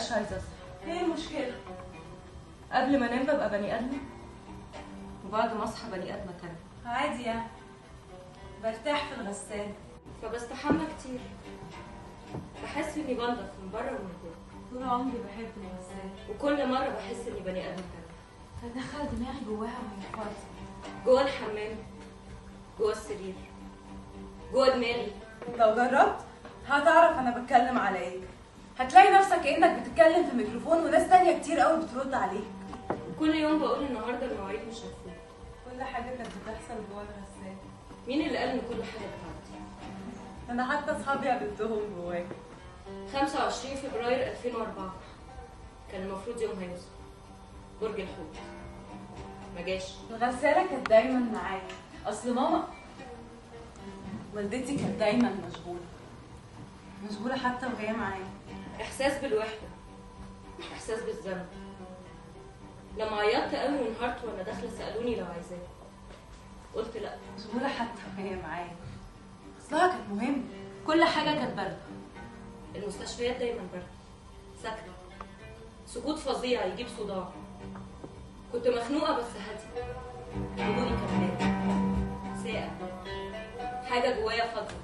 ببقاش عايزه اصحى ايه المشكله قبل ما انام ببقى بني ادمه وبعد ما اصحى بني ادمه تانية عادي يعني برتاح في الغسالة فبستحمى كتير بحس اني بنضف من بره ومن جوه طول عمري بحب الغسالة وكل مره بحس اني بني ادم تانية فدخل دماغي جواها وهي فاضية جوه الحمام جوه السرير جوه دماغي لو جربت هتعرف انا بتكلم على ايه هتلاقي نفسك كانك بتتكلم في ميكروفون وناس تانية كتير قوي بترد عليك كل يوم بقول النهارده المواعيد مش هتفوت كل حاجة كانت بتحصل جوه الغسالة مين اللي قال ان كل حاجه بتاعتي انا حتى اصحابي قابلتهم جواك 25 فبراير 2004 كان المفروض يوم هيوصل برج الحوت ما جاش الغسالة كانت دايما معايا اصل ماما والدتي كانت دايما مشغولة مشغولة حتى وهي معايا احساس بالوحده احساس بالذنب لما عيطت قوي وانهارت وانا داخله سالوني لو عايزاه قلت لا مشغولة حتى وهي معايا اصلها كانت مهمة كل حاجة كانت باردة المستشفيات دايما برد ساكته سكوت فظيع يجيب صداع كنت مخنوقه بس هاديه وجودي كان هادي ساقع حاجه جوايا فاضيه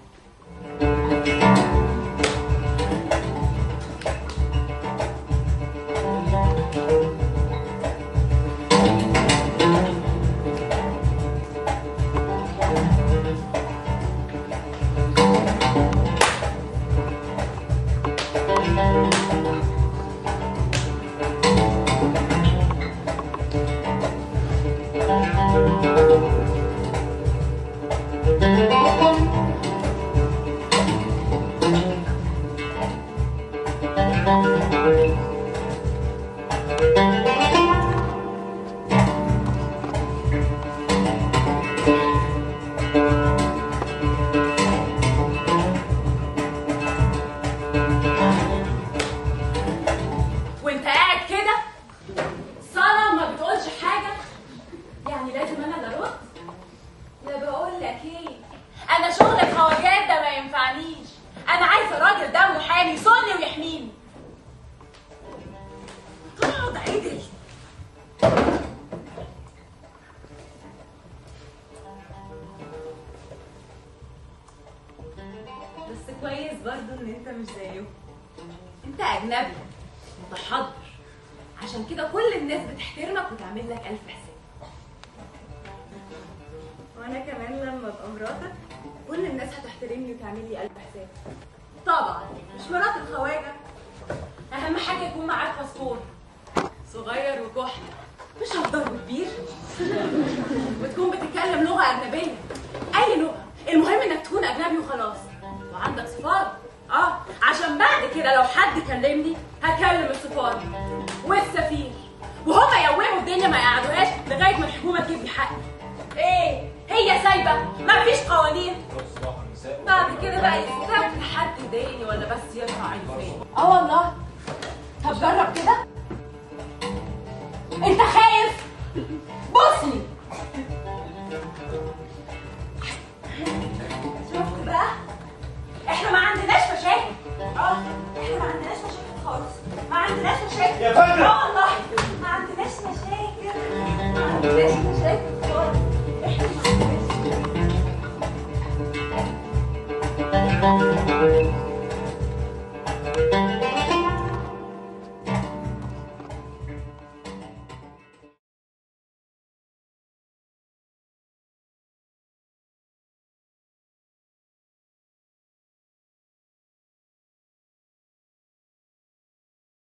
وانت قاعد كده صنم ما بتقولش حاجة يعني لازم انا اللي ارد لا بقول لك ايه انا شغل الخواجات ده ما ينفعنيش انا عايزه راجل دمه حامي يصوني ويحميني اقعد عدل بس كويس برضو ان انت مش زيه انت اجنبي متحضر عشان كده كل الناس بتحترمك وتعمل لك الف حساب وانا كمان لما ابقى مراتك كل الناس هتحترمني وتعمل لي الف حساب طبعا مش مرات الخواجه اهم حاجه يكون معاك باسبور صغير وكحل مش هفضل كبير وتكون بتتكلم لغه اجنبيه اي لغه المهم انك تكون اجنبي وخلاص وعندك سفاره اه عشان بعد كده لو حد كلمني هكلم السفاره والسفير وهما يقوموا الدنيا ما يقعدوهاش لغايه ما الحكومه تجيب لي حقي ايه هي سايبه مفيش قوانين بعد كده بقى يستنى حد يضايقني ولا بس يرفع عيني اه والله طب جرب كده انت خايف بصني شفت بقى احنا ما عندناش مشاكل اه احنا ما عندناش مشاكل خالص ما عندناش مشاكل يا فندم! اه والله ما عندناش مشاكل ما عندناش مشاكل خالص احنا ما عندناش